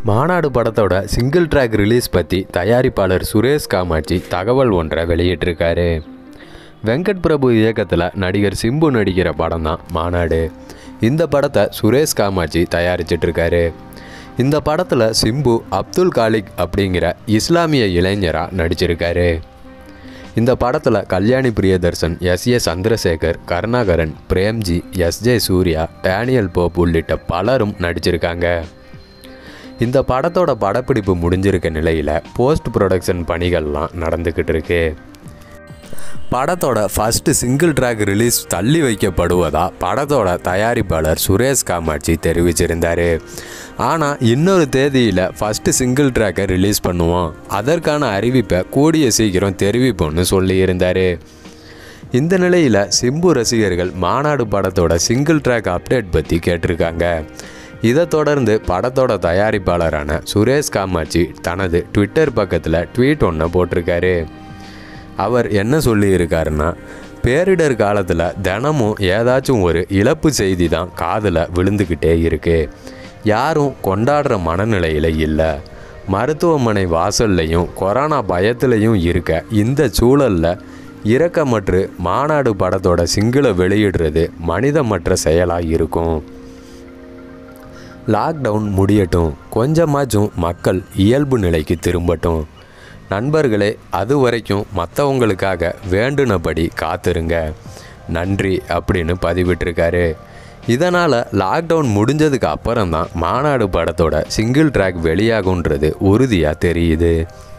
மாநாடு படத்தோட single track release பற்றி தயாரிப்பாளர் சுரேஷ் காமாட்சி தகவல் ஒன்றை வெளியிட்டிருக்காரு வெங்கட் பிரபு இயக்கத்தில் நடிகர் சிம்பு நடிக்கிற படம் தான் மாநாடு இந்த படத்தை சுரேஷ் காமாட்சி தயாரிச்சிட்ருக்காரு இந்த படத்தில் சிம்பு அப்துல் காலிக் அப்படிங்கிற இஸ்லாமிய இளைஞராக நடிச்சிருக்காரு இந்த படத்தில் Kalyani Priyadarshan S A Chandrasekhar Karunakaran Premji S J Suriya Daniel Pope உள்ளிட்ட பலரும் நடிச்சிருக்காங்க இந்த படத்தோட படப்பிடிப்பு முடிஞ்சிருக்க நிலையில் போஸ்ட் ப்ரொடக்ஷன் பணிகள்லாம் நடந்துக்கிட்டு இருக்கு படத்தோட ஃபஸ்ட்டு சிங்கிள் ட்ராக் ரிலீஸ் தள்ளி வைக்கப்படுவதா படத்தோட தயாரிப்பாளர் சுரேஷ் காமாட்சி தெரிவிச்சிருந்தார் ஆனால் இன்னொரு தேதியில் ஃபஸ்ட்டு சிங்கிள் ட்ராக்கை ரிலீஸ் பண்ணுவோம் அதற்கான அறிவிப்பை கூடிய சீக்கிரம் தெரிவிப்போம்னு சொல்லியிருந்தார் இந்த நிலையில் சிம்பு ரசிகர்கள் மாநாடு படத்தோட சிங்கிள் ட்ராக் அப்டேட் பற்றி கேட்டிருக்காங்க இதை தொடர்ந்து படத்தோட தயாரிப்பாளரான சுரேஷ் காமாட்சி தனது ட்விட்டர் பக்கத்தில் ட்வீட் ஒன்று போட்டிருக்காரு அவர் என்ன சொல்லியிருக்காருன்னா பேரிடர் காலத்தில் தினமும் ஏதாச்சும் ஒரு இழப்பு செய்தி தான் காதில் விழுந்துக்கிட்டே இருக்கு யாரும் கொண்டாடுற மனநிலையில் இல்லை மருத்துவமனை வாசல்லையும் கொரோனா பயத்துலையும் இருக்க இந்த சூழலில் இரக்கமற்று மாநாடு படத்தோட சிங்கிளை வெளியிடுறது மனிதமற்ற செயலாக இருக்கும் லாக்டவுன் முடியட்டும் கொஞ்சமாச்சும் மக்கள் இயல்பு நிலைக்கு திரும்பட்டும் நண்பர்களே அது வரைக்கும் மற்றவங்களுக்காக வேண்டுனபடி காத்திருங்க நன்றி அப்படின்னு பதிவிட்டிருக்காரு இதனால் லாக்டவுன் முடிஞ்சதுக்கு அப்புறம் தான் மாநாடு படத்தோட சிங்கிள் ட்ராக் வெளியாகுன்றது உறுதியாக தெரியுது